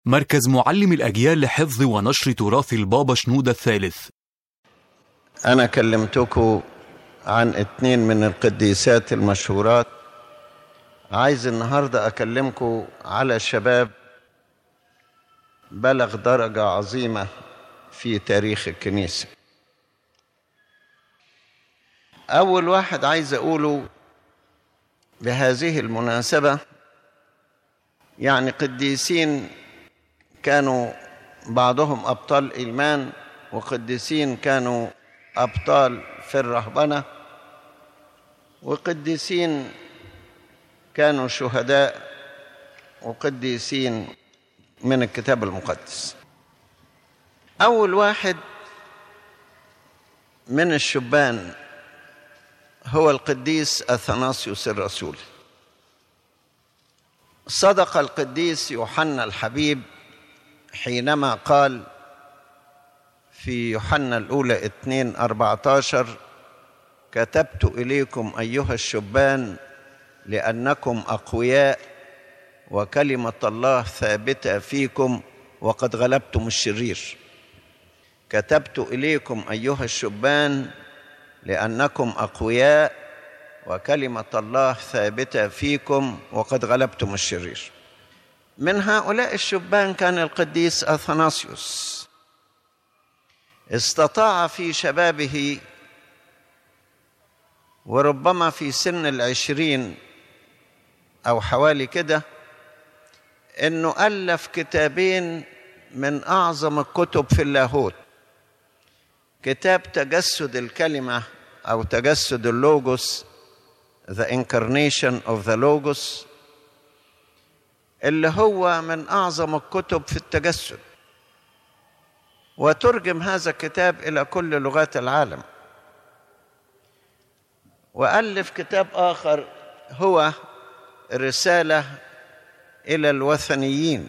مركز معلم الأجيال لحفظ ونشر تراث البابا شنودة الثالث أنا كلمتكم عن اتنين من القديسات المشهورات عايز النهاردة أكلمكم على شباب بلغ درجة عظيمة في تاريخ الكنيسة أول واحد عايز أقوله بهذه المناسبة يعني قديسين كانوا بعضهم أبطال إيمان وقديسين كانوا أبطال في الرهبنة وقديسين كانوا شهداء وقديسين من الكتاب المقدس أول واحد من الشبان هو القديس أثناسيوس الرسول صدق القديس يوحنا الحبيب حينما قال في يوحنا الأولى 2 14 كتبت إليكم أيها الشبان لأنكم أقوياء وكلمة الله ثابتة فيكم وقد غلبتم الشرير كتبت إليكم أيها الشبان لأنكم أقوياء وكلمة الله ثابتة فيكم وقد غلبتم الشرير من هؤلاء الشبان كان القديس أثناسيوس استطاع في شبابه وربما في سن العشرين أو حوالي كده أنه ألف كتابين من أعظم الكتب في اللاهوت كتاب تجسد الكلمة أو تجسد اللوجوس The Incarnation of the Logos اللي هو من أعظم الكتب في التجسد وترجم هذا الكتاب إلى كل لغات العالم وألف كتاب آخر هو رسالة إلى الوثنيين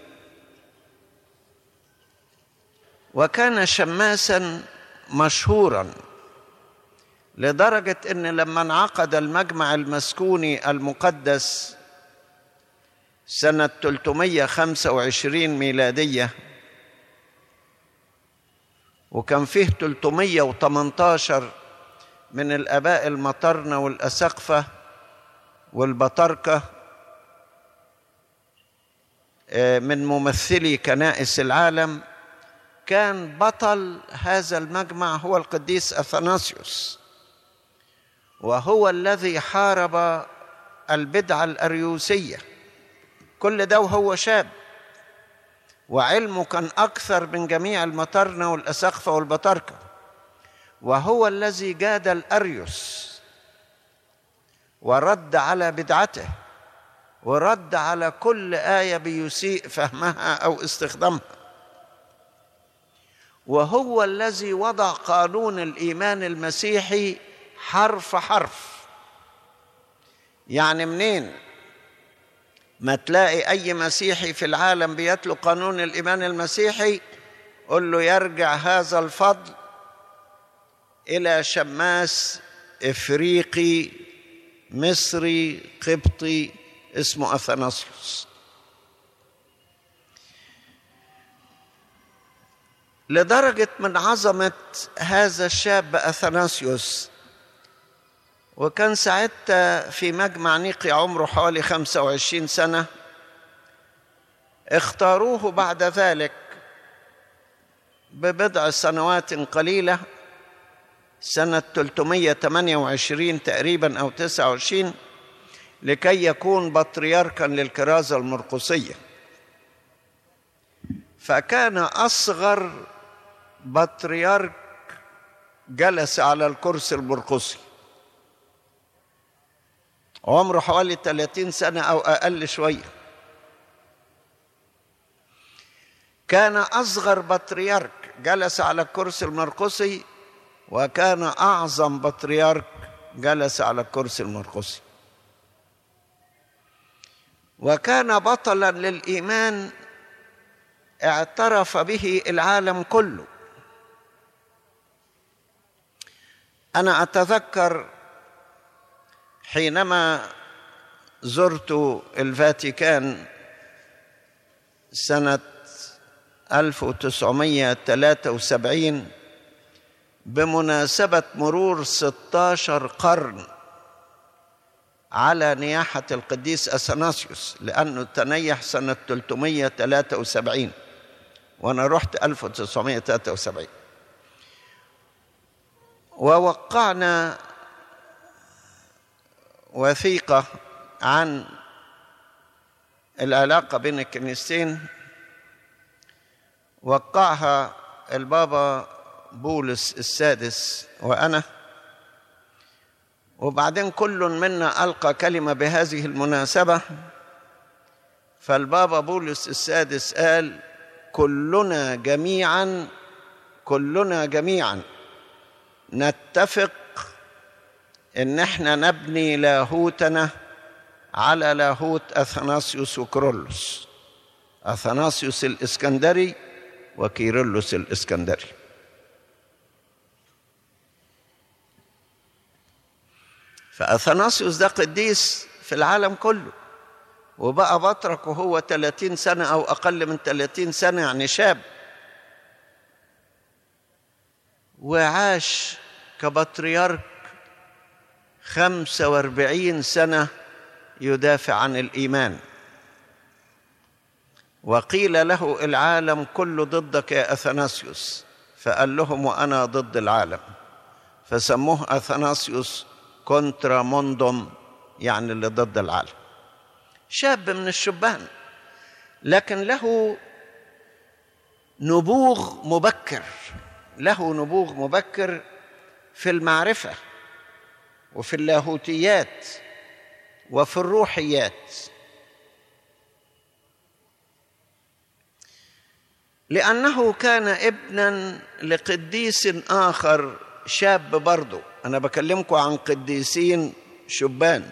وكان شماسا مشهورا لدرجة أن لما انعقد المجمع المسكوني المقدس سنة 325 ميلادية وكان فيه 318 من الآباء المطرنة والأسقفة والبطركة من ممثلي كنائس العالم كان بطل هذا المجمع هو القديس أثناسيوس وهو الذي حارب البدعة الأريوسية كل ده وهو شاب وعلمه كان أكثر من جميع المطرنة والأسقفة والبطاركة وهو الذي جاد الأريوس ورد على بدعته ورد على كل آية بيسيء فهمها أو استخدامها وهو الذي وضع قانون الإيمان المسيحي حرف حرف يعني منين ما تلاقي أي مسيحي في العالم بيتلو قانون الإيمان المسيحي قل له يرجع هذا الفضل إلى شماس إفريقي مصري قبطي اسمه أثناسيوس لدرجة من عظمة هذا الشاب أثناسيوس وكان ساعتها في مجمع نيقي عمره حوالي 25 سنة اختاروه بعد ذلك ببضع سنوات قليلة سنة 328 تقريبا أو 29 لكي يكون بطريركا للكرازة المرقسية فكان أصغر بطريرك جلس على الكرسي المرقسي عمره حوالي 30 سنة أو أقل شوية كان أصغر بطريرك جلس على الكرسي المرقسي وكان أعظم بطريرك جلس على الكرسي المرقسي وكان بطلا للإيمان اعترف به العالم كله أنا أتذكر حينما زرت الفاتيكان سنة 1973 بمناسبة مرور 16 قرن على نياحة القديس أثناسيوس لأنه تنيح سنة 373 وأنا رحت 1973 ووقعنا وثيقة عن العلاقة بين الكنيستين وقعها البابا بولس السادس وأنا وبعدين كل منا ألقى كلمة بهذه المناسبة فالبابا بولس السادس قال كلنا جميعا كلنا جميعا نتفق ان احنا نبني لاهوتنا على لاهوت اثناسيوس وكرولوس اثناسيوس الاسكندري وكيرلس الاسكندري فاثناسيوس ده قديس في العالم كله وبقى بطرك وهو 30 سنة أو أقل من 30 سنة يعني شاب وعاش كبطريرك 45 سنة يدافع عن الإيمان وقيل له العالم كله ضدك يا أثناسيوس فقال لهم وأنا ضد العالم فسموه أثناسيوس كونترا موندوم يعني اللي ضد العالم شاب من الشبان لكن له نبوغ مبكر له نبوغ مبكر في المعرفه وفي اللاهوتيات وفي الروحيات لانه كان ابنا لقديس اخر شاب برضه انا بكلمكم عن قديسين شبان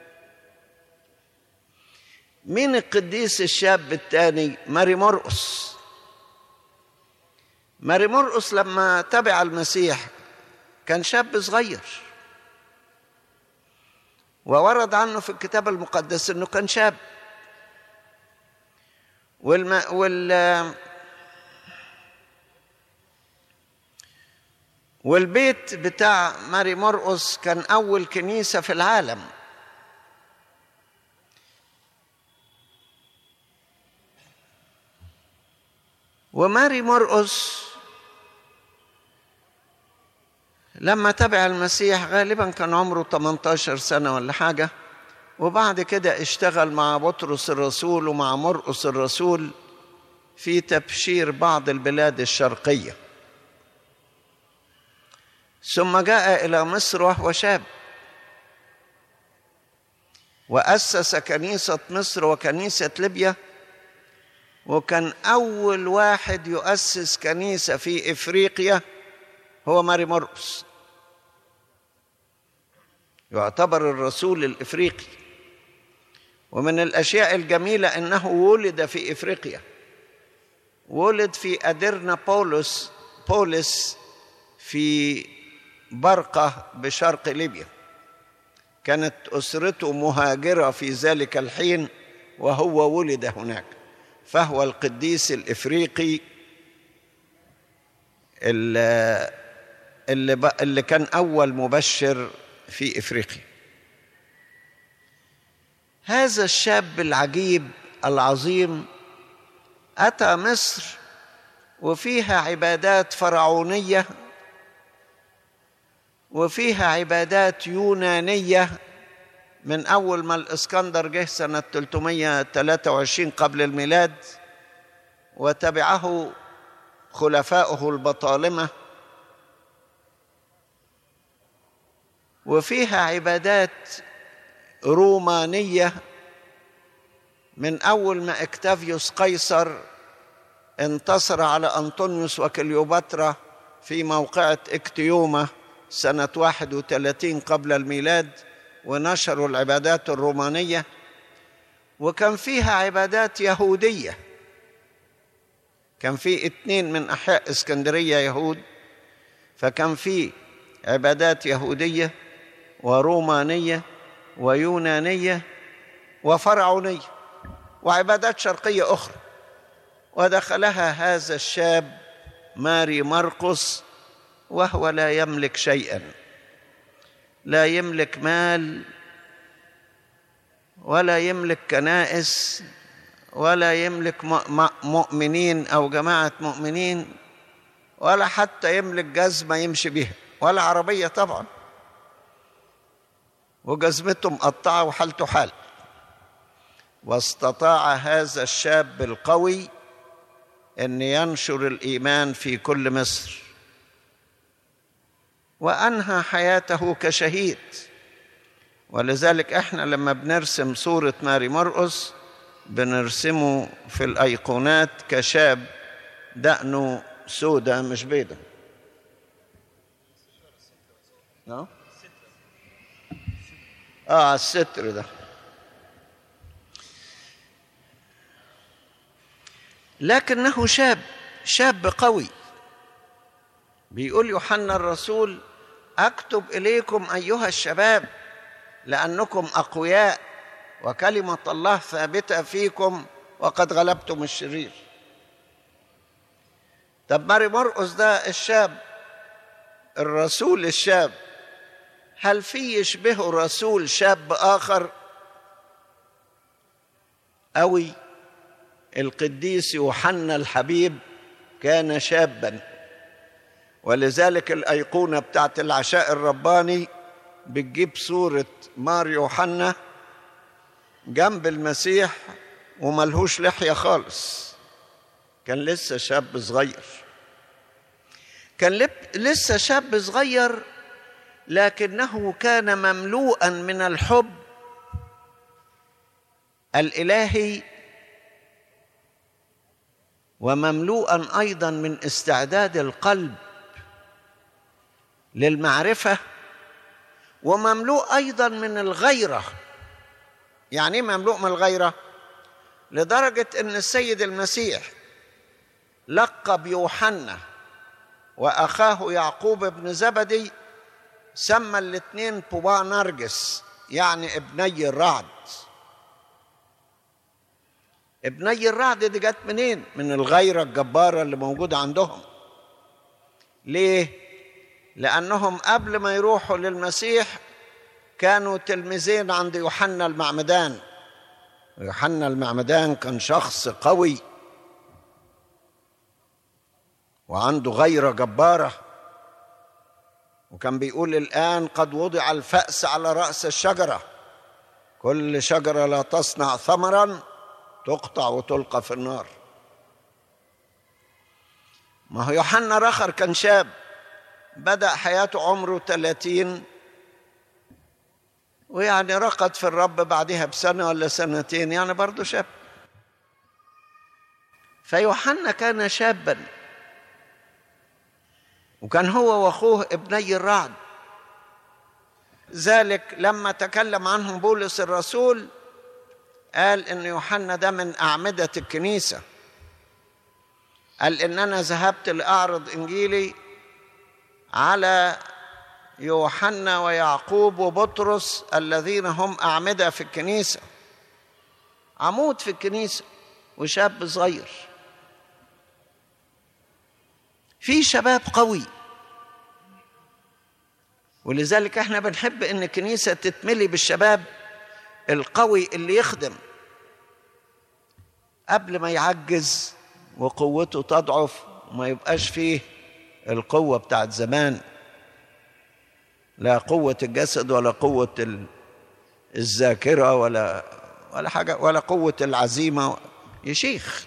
مين القديس الشاب الثاني ماري مرقس ماري مرقس لما تبع المسيح كان شاب صغير وورد عنه في الكتاب المقدس انه كان شاب والم... وال والبيت بتاع ماري مرقس كان اول كنيسه في العالم وماري مرقس لما تبع المسيح غالبا كان عمره 18 سنة ولا حاجة وبعد كده اشتغل مع بطرس الرسول ومع مرقس الرسول في تبشير بعض البلاد الشرقية ثم جاء إلى مصر وهو شاب وأسس كنيسة مصر وكنيسة ليبيا وكان أول واحد يؤسس كنيسة في إفريقيا هو ماري مرقس يعتبر الرسول الإفريقي ومن الأشياء الجميلة أنه ولد في إفريقيا ولد في أديرنا بولس بولس في برقة بشرق ليبيا كانت أسرته مهاجرة في ذلك الحين وهو ولد هناك فهو القديس الافريقي اللي, اللي, اللي كان اول مبشر في افريقيا هذا الشاب العجيب العظيم اتى مصر وفيها عبادات فرعونيه وفيها عبادات يونانيه من أول ما الإسكندر جه سنة 323 قبل الميلاد وتبعه خلفاؤه البطالمة وفيها عبادات رومانية من أول ما اكتافيوس قيصر انتصر على أنطونيوس وكليوباترا في موقعة اكتيوما سنة 31 قبل الميلاد ونشروا العبادات الرومانيه وكان فيها عبادات يهوديه كان في اتنين من احياء اسكندريه يهود فكان في عبادات يهوديه ورومانيه ويونانيه وفرعونيه وعبادات شرقيه اخرى ودخلها هذا الشاب ماري مرقس وهو لا يملك شيئا لا يملك مال ولا يملك كنائس ولا يملك مؤمنين او جماعه مؤمنين ولا حتى يملك جزمه يمشي بها ولا عربيه طبعا وجزمته مقطعه وحالته حال واستطاع هذا الشاب القوي ان ينشر الايمان في كل مصر وانهى حياته كشهيد ولذلك احنا لما بنرسم صوره ماري مرقس بنرسمه في الايقونات كشاب دقنه سودة مش بيضة اه على الستر ده لكنه شاب شاب قوي بيقول يوحنا الرسول اكتب اليكم ايها الشباب لانكم اقوياء وكلمه الله ثابته فيكم وقد غلبتم الشرير طب ماري مرقس ده الشاب الرسول الشاب هل في يشبهه رسول شاب اخر اوي القديس يوحنا الحبيب كان شابا ولذلك الايقونه بتاعت العشاء الرباني بتجيب صوره مار يوحنا جنب المسيح وملهوش لحيه خالص كان لسه شاب صغير كان لسه شاب صغير لكنه كان مملوءا من الحب الالهي ومملوءا ايضا من استعداد القلب للمعرفه ومملوء ايضا من الغيره يعني ايه مملوء من الغيره لدرجه ان السيد المسيح لقب يوحنا واخاه يعقوب بن زبدي سمى الاثنين بوبا نرجس يعني ابني الرعد ابني الرعد دي جت منين من الغيرة الجبارة اللي موجودة عندهم ليه لأنهم قبل ما يروحوا للمسيح كانوا تلميذين عند يوحنا المعمدان يوحنا المعمدان كان شخص قوي وعنده غيرة جبارة وكان بيقول الآن قد وضع الفأس على رأس الشجرة كل شجرة لا تصنع ثمرا تقطع وتلقى في النار ما هو يوحنا رخر كان شاب بدأ حياته عمره 30 ويعني رقد في الرب بعدها بسنة ولا سنتين يعني برضه شاب فيوحنا كان شابا وكان هو واخوه ابني الرعد ذلك لما تكلم عنهم بولس الرسول قال ان يوحنا ده من اعمده الكنيسه قال ان انا ذهبت لاعرض انجيلي على يوحنا ويعقوب وبطرس الذين هم اعمده في الكنيسه عمود في الكنيسه وشاب صغير في شباب قوي ولذلك احنا بنحب ان الكنيسه تتملي بالشباب القوي اللي يخدم قبل ما يعجز وقوته تضعف وما يبقاش فيه القوة بتاعت زمان لا قوة الجسد ولا قوة الذاكرة ولا ولا حاجة ولا قوة العزيمة يشيخ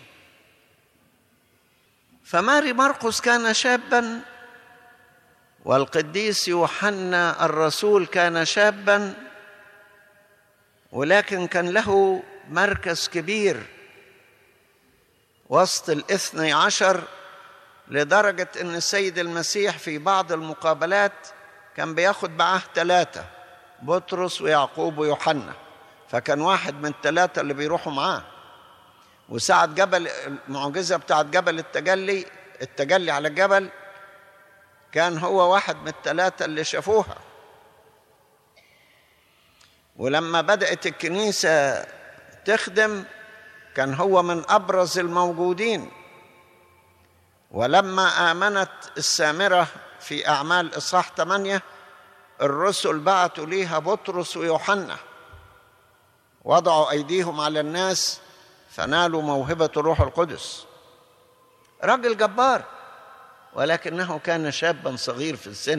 فماري مرقس كان شابا والقديس يوحنا الرسول كان شابا ولكن كان له مركز كبير وسط الاثني عشر لدرجة أن السيد المسيح في بعض المقابلات كان بياخد معاه ثلاثة بطرس ويعقوب ويوحنا فكان واحد من الثلاثة اللي بيروحوا معاه وساعة جبل المعجزة بتاعت جبل التجلي التجلي على الجبل كان هو واحد من الثلاثة اللي شافوها ولما بدأت الكنيسة تخدم كان هو من ابرز الموجودين ولما امنت السامره في اعمال اصحاح 8 الرسل بعتوا ليها بطرس ويوحنا وضعوا ايديهم على الناس فنالوا موهبه الروح القدس رجل جبار ولكنه كان شابا صغير في السن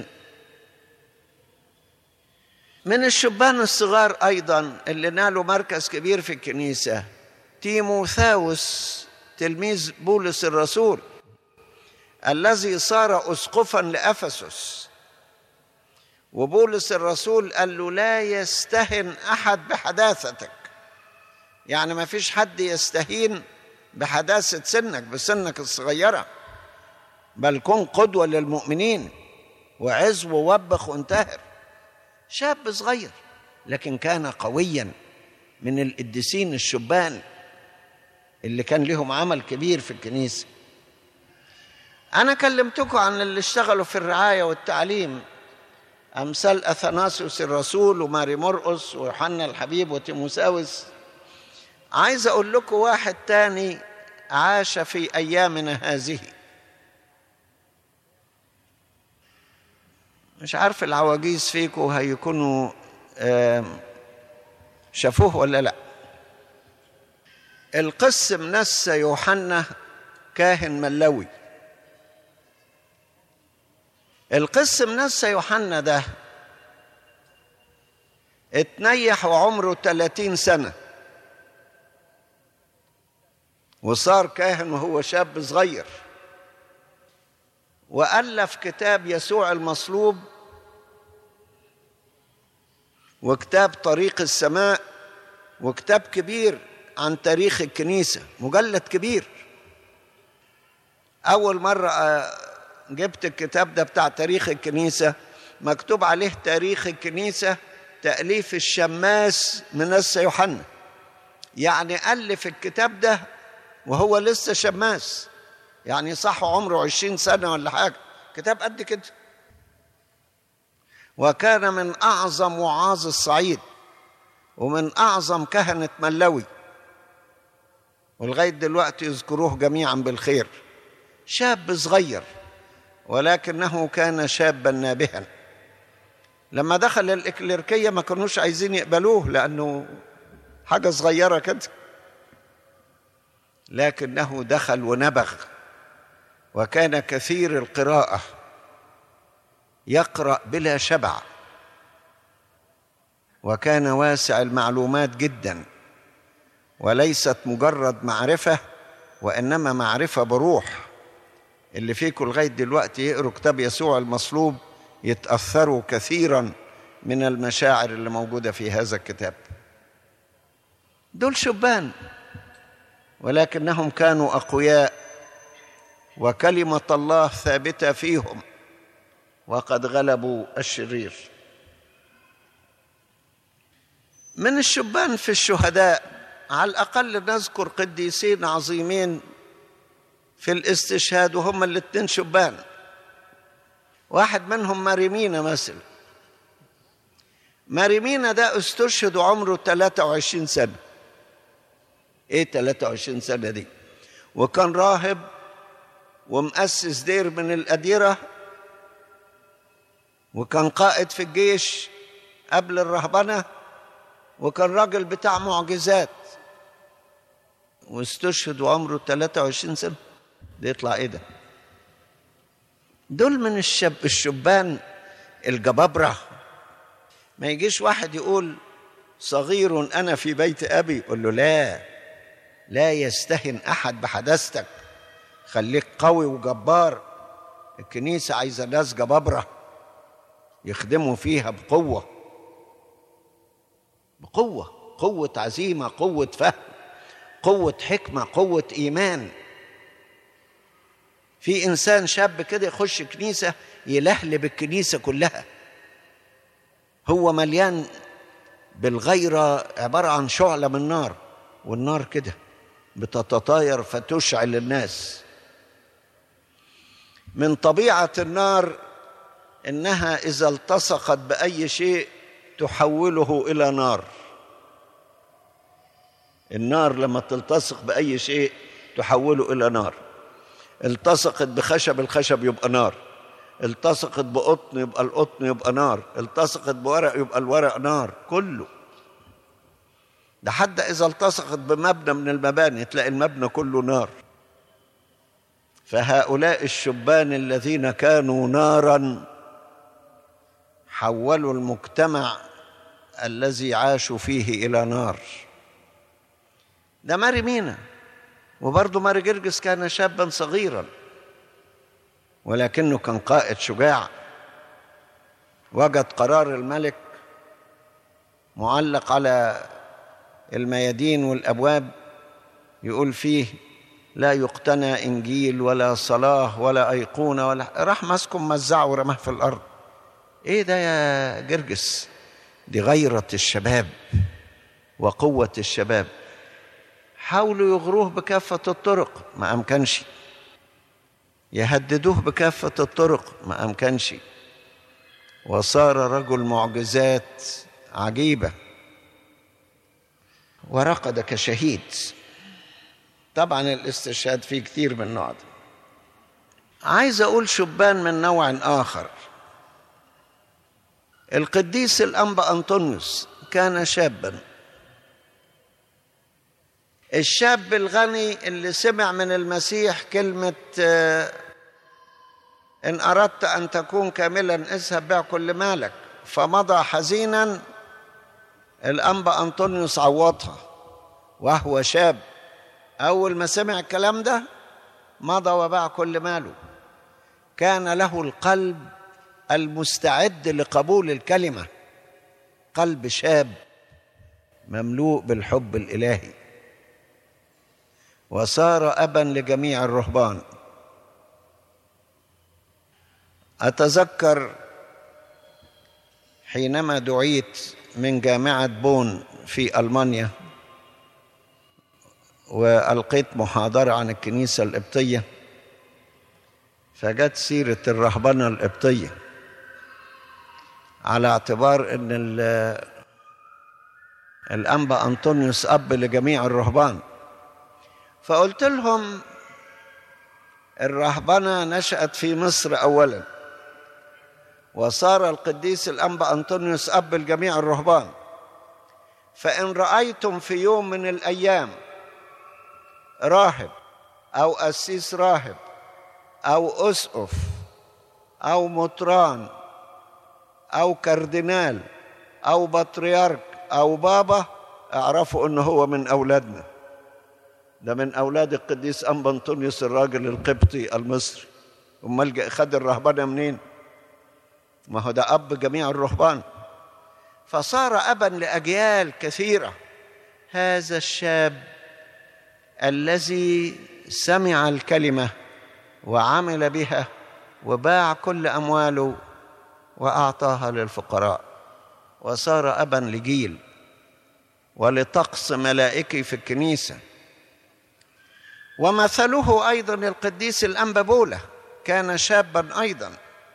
من الشبان الصغار ايضا اللي نالوا مركز كبير في الكنيسه تيموثاوس تلميذ بولس الرسول الذي صار اسقفا لافسس وبولس الرسول قال له لا يستهن احد بحداثتك يعني ما فيش حد يستهين بحداثه سنك بسنك الصغيره بل كن قدوه للمؤمنين وعز ووبخ وانتهر شاب صغير لكن كان قويا من القديسين الشبان اللي كان لهم عمل كبير في الكنيسه انا كلمتكم عن اللي اشتغلوا في الرعايه والتعليم امثال اثناسيوس الرسول وماري مرقس ويوحنا الحبيب وتيموساوس عايز اقول لكم واحد تاني عاش في ايامنا هذه مش عارف العواجيز فيكم هيكونوا شافوه ولا لا القس منسى يوحنا كاهن ملوي القس منسى يوحنا ده اتنيح وعمره 30 سنة وصار كاهن وهو شاب صغير وألف كتاب يسوع المصلوب وكتاب طريق السماء وكتاب كبير عن تاريخ الكنيسة مجلد كبير أول مرة جبت الكتاب ده بتاع تاريخ الكنيسة مكتوب عليه تاريخ الكنيسة تأليف الشماس منسى يوحنا يعني ألف الكتاب ده وهو لسه شماس يعني صح عمره عشرين سنة ولا حاجة كتاب قد كده وكان من أعظم وعاظ الصعيد ومن أعظم كهنة ملوي ولغاية دلوقتي يذكروه جميعا بالخير شاب صغير ولكنه كان شابا نابها لما دخل الإكليركية ما كانوش عايزين يقبلوه لأنه حاجة صغيرة كده لكنه دخل ونبغ وكان كثير القراءة يقرأ بلا شبع وكان واسع المعلومات جدا وليست مجرد معرفة وإنما معرفة بروح اللي فيكم لغاية دلوقتي يقروا كتاب يسوع المصلوب يتأثروا كثيرا من المشاعر اللي موجودة في هذا الكتاب دول شبان ولكنهم كانوا أقوياء وكلمة الله ثابتة فيهم وقد غلبوا الشرير من الشبان في الشهداء على الأقل نذكر قديسين عظيمين في الاستشهاد وهم الاثنين شبان واحد منهم ماريمينا مثلا ماريمينا ده استشهد وعمره 23 سنة ايه 23 سنة دي وكان راهب ومؤسس دير من الأديرة وكان قائد في الجيش قبل الرهبنة وكان راجل بتاع معجزات واستشهد وعمره 23 سنة ده يطلع ايه ده دول من الشب الشبان الجبابرة ما يجيش واحد يقول صغير أنا في بيت أبي يقول له لا لا يستهن أحد بحداثتك خليك قوي وجبار الكنيسة عايزة ناس جبابرة يخدموا فيها بقوة بقوة قوة عزيمة قوة فهم قوة حكمة قوة إيمان في إنسان شاب كده يخش كنيسة يلهلب الكنيسة كلها هو مليان بالغيرة عبارة عن شعلة من نار والنار كده بتتطاير فتشعل الناس من طبيعة النار إنها إذا التصقت بأي شيء تحوله إلى نار النار لما تلتصق بأي شيء تحوله إلى نار التصقت بخشب الخشب يبقى نار التصقت بقطن يبقى القطن يبقى نار التصقت بورق يبقى الورق نار كله ده حتى إذا التصقت بمبنى من المباني تلاقي المبنى كله نار فهؤلاء الشبان الذين كانوا نارا حولوا المجتمع الذي عاشوا فيه إلى نار ده ماري مينا وبرضه ماري جرجس كان شابا صغيرا ولكنه كان قائد شجاع وجد قرار الملك معلق على الميادين والابواب يقول فيه لا يقتنى انجيل ولا صلاه ولا ايقونه ولا راح ماسكه ممزعه ورماه في الارض ايه ده يا جرجس دي غيره الشباب وقوه الشباب حاولوا يغروه بكافه الطرق ما امكنش يهددوه بكافه الطرق ما امكنش وصار رجل معجزات عجيبه ورقد كشهيد طبعا الاستشهاد فيه كثير من النوع ده عايز اقول شبان من نوع اخر القديس الانبا انطونيوس كان شابا الشاب الغني اللي سمع من المسيح كلمه ان اردت ان تكون كاملا اذهب بيع كل مالك فمضى حزينا الانبا انطونيوس عوضها وهو شاب اول ما سمع الكلام ده مضى وباع كل ماله كان له القلب المستعد لقبول الكلمه قلب شاب مملوء بالحب الالهي وصار ابا لجميع الرهبان اتذكر حينما دعيت من جامعه بون في المانيا والقيت محاضره عن الكنيسه القبطيه فجت سيره الرهبنه القبطيه على اعتبار ان الانبا انطونيوس اب لجميع الرهبان فقلت لهم الرهبنه نشات في مصر اولا وصار القديس الانبا انطونيوس اب لجميع الرهبان فان رايتم في يوم من الايام راهب او قسيس راهب او اسقف او مطران او كاردينال او بطريرك او بابا اعرفوا انه هو من اولادنا ده من اولاد القديس انبا انطونيوس الراجل القبطي المصري امال خد الرهبنه منين ما هو ده اب جميع الرهبان فصار ابا لاجيال كثيره هذا الشاب الذي سمع الكلمه وعمل بها وباع كل امواله واعطاها للفقراء وصار ابا لجيل ولطقس ملائكي في الكنيسه ومثله ايضا القديس الانبابوله كان شابا ايضا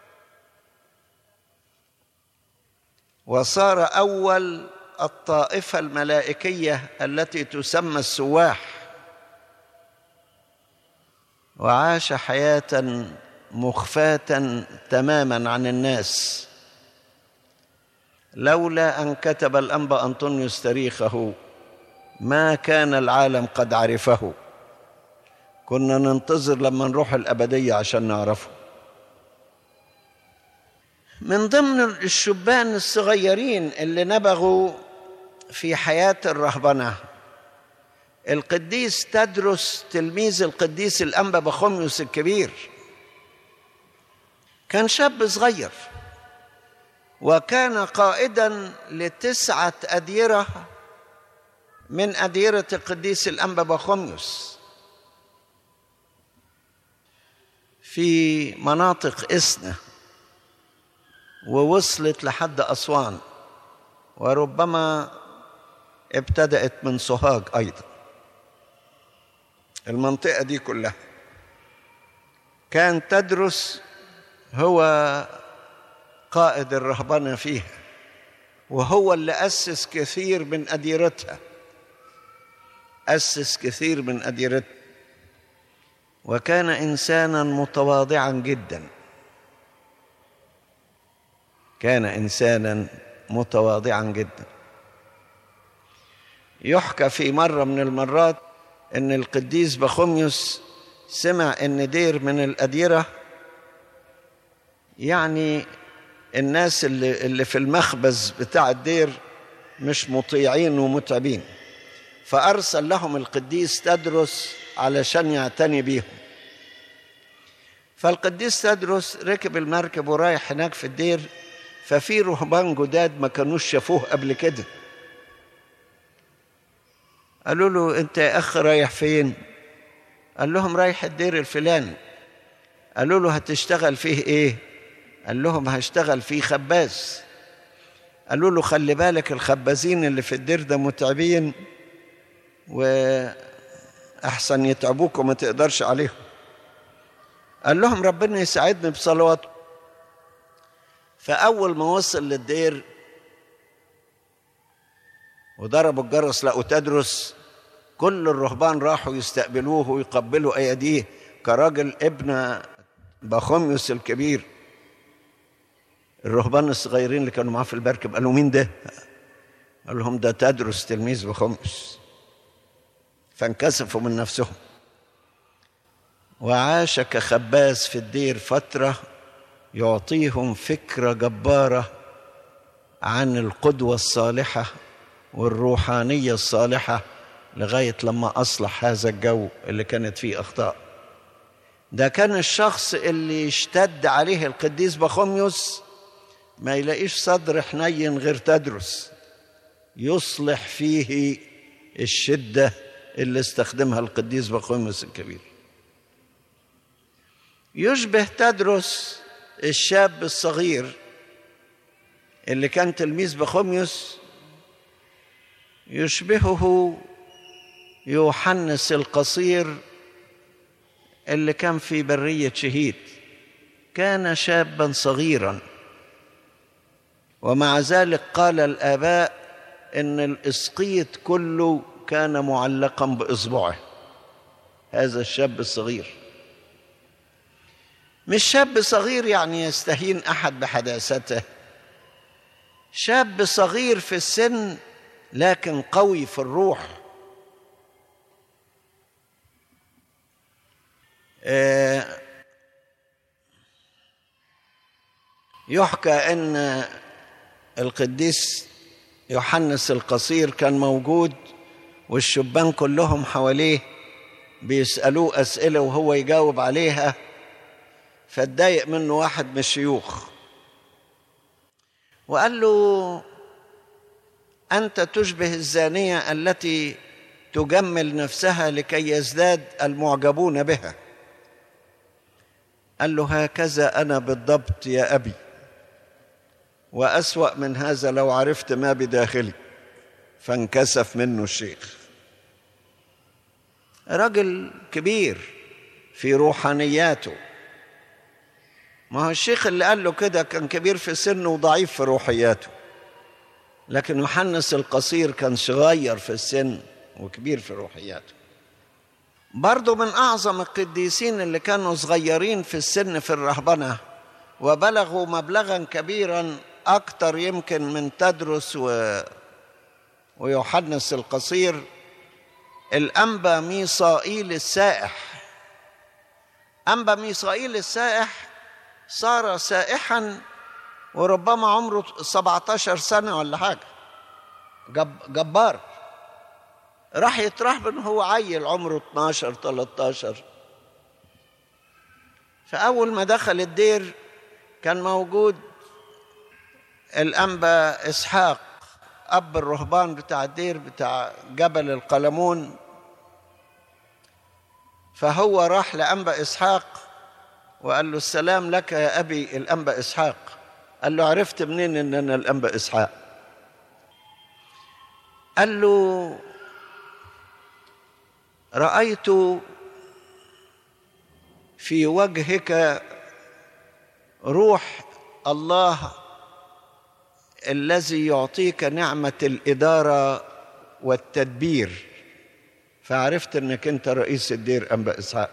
وصار اول الطائفه الملائكيه التي تسمى السواح وعاش حياه مخفاه تماما عن الناس لولا ان كتب الانبا انطونيوس تاريخه ما كان العالم قد عرفه كنا ننتظر لما نروح الابديه عشان نعرفه من ضمن الشبان الصغيرين اللي نبغوا في حياه الرهبنه القديس تدرس تلميذ القديس الانبا بخوميوس الكبير كان شاب صغير وكان قائدا لتسعه اديره من اديره القديس الانبا بخوميوس في مناطق اسنا ووصلت لحد اسوان وربما ابتدات من سوهاج ايضا المنطقه دي كلها كان تدرس هو قائد الرهبنه فيها وهو اللي اسس كثير من اديرتها أسس كثير من أديرته وكان إنسانا متواضعا جدا كان إنسانا متواضعا جدا يحكى في مرة من المرات أن القديس بخوميوس سمع أن دير من الأديرة يعني الناس اللي, اللي في المخبز بتاع الدير مش مطيعين ومتعبين فأرسل لهم القديس تدرس علشان يعتني بيهم فالقديس تدرس ركب المركب ورايح هناك في الدير ففي رهبان جداد ما كانوش شافوه قبل كده قالوا له انت يا اخ رايح فين قال لهم رايح الدير الفلاني قالوا له هتشتغل فيه ايه قال لهم هشتغل فيه خباز قالوا له خلي بالك الخبازين اللي في الدير ده متعبين واحسن يتعبوك وما تقدرش عليهم قال لهم ربنا يساعدني بصلواته فاول ما وصل للدير وضربوا الجرس لقوا تدرس كل الرهبان راحوا يستقبلوه ويقبلوا ايديه كراجل ابن بخوميوس الكبير الرهبان الصغيرين اللي كانوا معاه في المركب قالوا مين ده؟ قال لهم ده تدرس تلميذ بخوميوس فانكسفوا من نفسهم وعاش كخباز في الدير فتره يعطيهم فكره جباره عن القدوه الصالحه والروحانيه الصالحه لغايه لما اصلح هذا الجو اللي كانت فيه اخطاء ده كان الشخص اللي اشتد عليه القديس بخوميوس ما يلاقيش صدر حنين غير تدرس يصلح فيه الشده اللي استخدمها القديس بخوميوس الكبير يشبه تدرس الشاب الصغير اللي كان تلميذ بخوميوس يشبهه يوحنس القصير اللي كان في برية شهيد كان شابا صغيرا ومع ذلك قال الآباء إن الإسقيط كله كان معلقا بإصبعه هذا الشاب الصغير مش شاب صغير يعني يستهين أحد بحداثته شاب صغير في السن لكن قوي في الروح يحكى ان القديس يوحنس القصير كان موجود والشبان كلهم حواليه بيسألوه أسئلة وهو يجاوب عليها فاتضايق منه واحد من الشيوخ وقال له أنت تشبه الزانية التي تجمل نفسها لكي يزداد المعجبون بها قال له هكذا أنا بالضبط يا أبي وأسوأ من هذا لو عرفت ما بداخلي فانكسف منه الشيخ رجل كبير في روحانياته ما هو الشيخ اللي قال له كده كان كبير في سنه وضعيف في روحياته لكن يوحنس القصير كان صغير في السن وكبير في روحياته برضه من أعظم القديسين اللي كانوا صغيرين في السن في الرهبنة وبلغوا مبلغا كبيرا أكثر يمكن من تدرس و... ويوحنس القصير الأنبا ميصائيل السائح أنبا ميصائيل السائح صار سائحا وربما عمره 17 سنة ولا حاجة جب جبار راح يترهبن هو عيل عمره 12 13 فأول ما دخل الدير كان موجود الأنبا إسحاق أب الرهبان بتاع الدير بتاع جبل القلمون فهو راح لأنبا إسحاق وقال له السلام لك يا أبي الأنبا إسحاق قال له عرفت منين إن أنا الأنبا إسحاق قال له رأيت في وجهك روح الله الذي يعطيك نعمة الإدارة والتدبير فعرفت انك انت رئيس الدير انبا اسحاق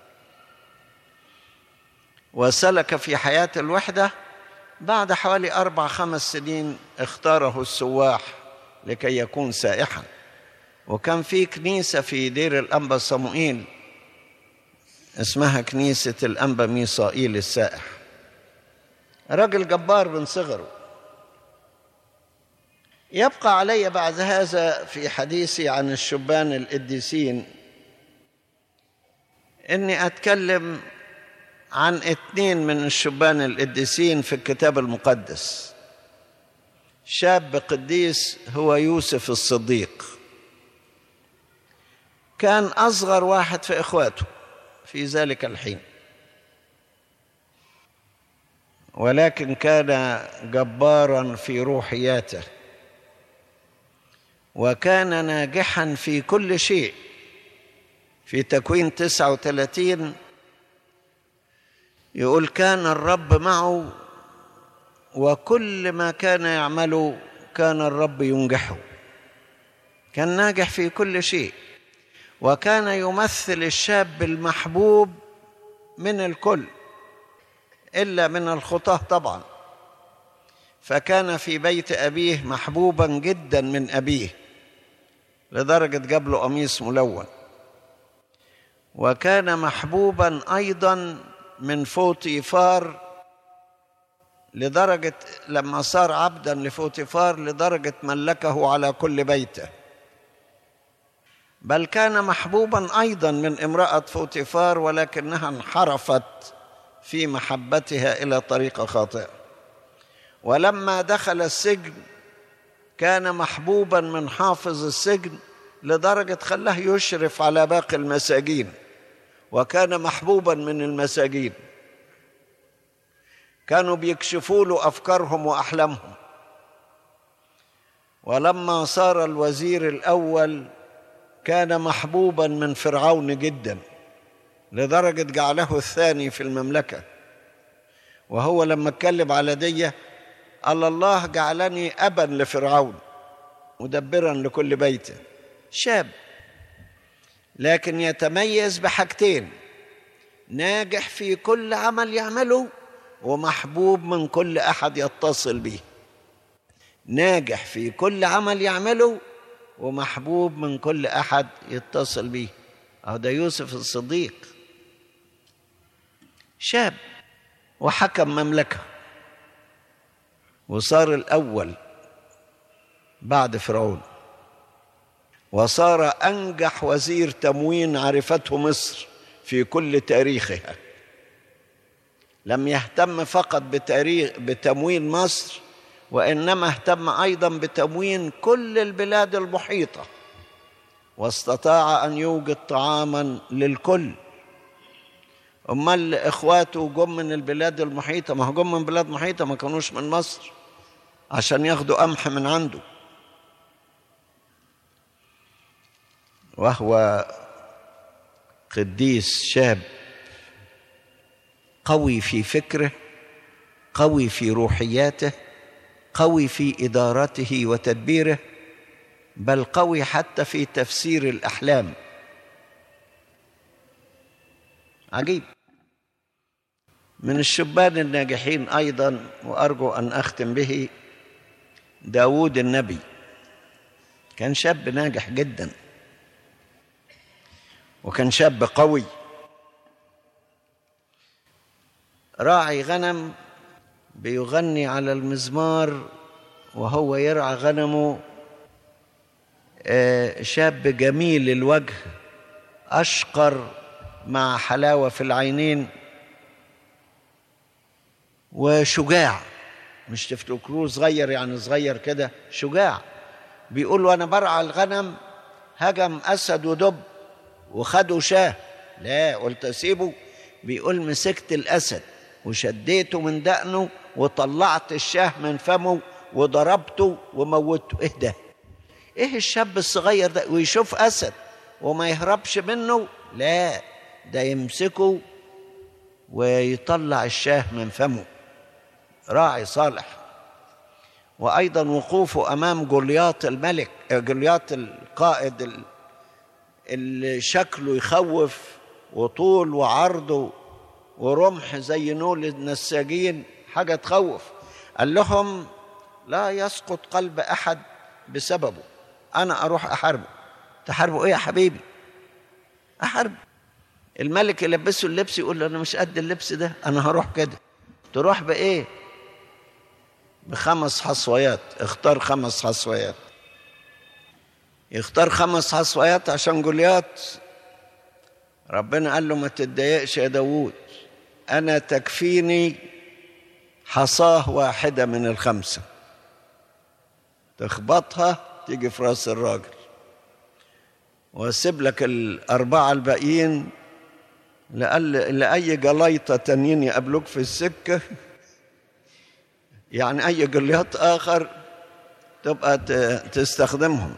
وسلك في حياة الوحدة بعد حوالي أربع خمس سنين اختاره السواح لكي يكون سائحا وكان في كنيسة في دير الأنبا صموئيل اسمها كنيسة الأنبا ميصائيل السائح راجل جبار من صغره يبقى علي بعد هذا في حديثي عن الشبان القديسين اني اتكلم عن اثنين من الشبان القديسين في الكتاب المقدس شاب قديس هو يوسف الصديق كان اصغر واحد في اخواته في ذلك الحين ولكن كان جبارا في روحياته وكان ناجحا في كل شيء في تكوين 39 يقول كان الرب معه وكل ما كان يعمله كان الرب ينجحه كان ناجح في كل شيء وكان يمثل الشاب المحبوب من الكل الا من الخطاه طبعا فكان في بيت ابيه محبوبا جدا من ابيه لدرجه جاب له قميص ملون وكان محبوبا ايضا من فوطيفار لدرجه لما صار عبدا لفوطيفار لدرجه ملكه على كل بيته بل كان محبوبا ايضا من امراه فوطيفار ولكنها انحرفت في محبتها الى طريقه خاطئه ولما دخل السجن كان محبوبا من حافظ السجن لدرجه خلاه يشرف على باقي المساجين وكان محبوبا من المساجين كانوا بيكشفوا له افكارهم واحلامهم ولما صار الوزير الاول كان محبوبا من فرعون جدا لدرجه جعله الثاني في المملكه وهو لما اتكلم على ديه قال الله جعلني ابا لفرعون مدبرا لكل بيته شاب لكن يتميز بحاجتين ناجح في كل عمل يعمله ومحبوب من كل احد يتصل به ناجح في كل عمل يعمله ومحبوب من كل احد يتصل به اهو ده يوسف الصديق شاب وحكم مملكه وصار الاول بعد فرعون وصار انجح وزير تموين عرفته مصر في كل تاريخها لم يهتم فقط بتاريخ بتموين مصر وانما اهتم ايضا بتموين كل البلاد المحيطه واستطاع ان يوجد طعاما للكل امال اخواته جم من البلاد المحيطه ما هو جم من بلاد محيطه ما كانوش من مصر عشان ياخدوا قمح من عنده وهو قديس شاب قوي في فكره قوي في روحياته قوي في ادارته وتدبيره بل قوي حتى في تفسير الاحلام عجيب من الشبان الناجحين ايضا وارجو ان اختم به داود النبي كان شاب ناجح جدا وكان شاب قوي راعي غنم بيغني على المزمار وهو يرعى غنمه شاب جميل الوجه اشقر مع حلاوه في العينين وشجاع مش تفتكروه صغير يعني صغير كده شجاع بيقول وانا برعى الغنم هجم اسد ودب وخدوا شاه لا قلت اسيبه بيقول مسكت الاسد وشديته من دقنه وطلعت الشاه من فمه وضربته وموته ايه ده ايه الشاب الصغير ده ويشوف اسد وما يهربش منه لا ده يمسكه ويطلع الشاه من فمه راعي صالح وايضا وقوفه امام جولياط الملك جولياط القائد اللي شكله يخوف وطول وعرضه ورمح زي نول النساجين حاجة تخوف قال لهم لا يسقط قلب أحد بسببه أنا أروح أحاربه تحاربه إيه يا حبيبي أحاربه الملك يلبسه اللبس يقول له أنا مش قد اللبس ده أنا هروح كده تروح بإيه بخمس حصويات اختار خمس حصويات يختار خمس حصويات عشان جوليات ربنا قال له ما تتضايقش يا داوود أنا تكفيني حصاه واحدة من الخمسة تخبطها تيجي في راس الراجل واسيب لك الأربعة الباقيين لأل... لأي جليطة تانيين يقابلوك في السكة يعني أي جليات آخر تبقى ت... تستخدمهم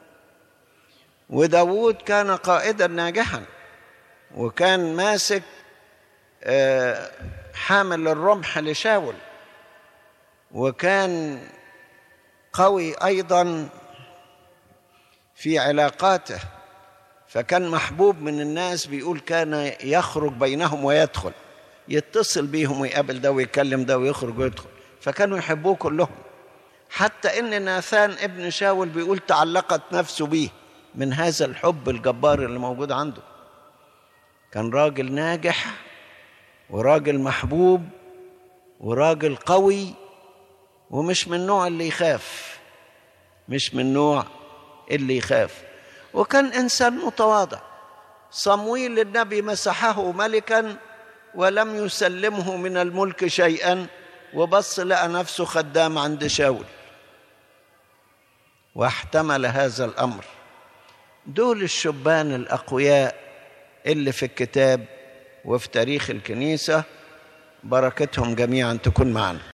وداود كان قائدا ناجحا وكان ماسك حامل الرمح لشاول وكان قوي ايضا في علاقاته فكان محبوب من الناس بيقول كان يخرج بينهم ويدخل يتصل بيهم ويقابل ده ويكلم ده ويخرج ويدخل فكانوا يحبوه كلهم حتى ان ناثان ابن شاول بيقول تعلقت نفسه بيه من هذا الحب الجبار اللي موجود عنده كان راجل ناجح وراجل محبوب وراجل قوي ومش من النوع اللي يخاف مش من النوع اللي يخاف وكان انسان متواضع صمويل النبي مسحه ملكا ولم يسلمه من الملك شيئا وبص لقى نفسه خدام عند شاول واحتمل هذا الامر دول الشبان الاقوياء اللي في الكتاب وفي تاريخ الكنيسه بركتهم جميعا تكون معنا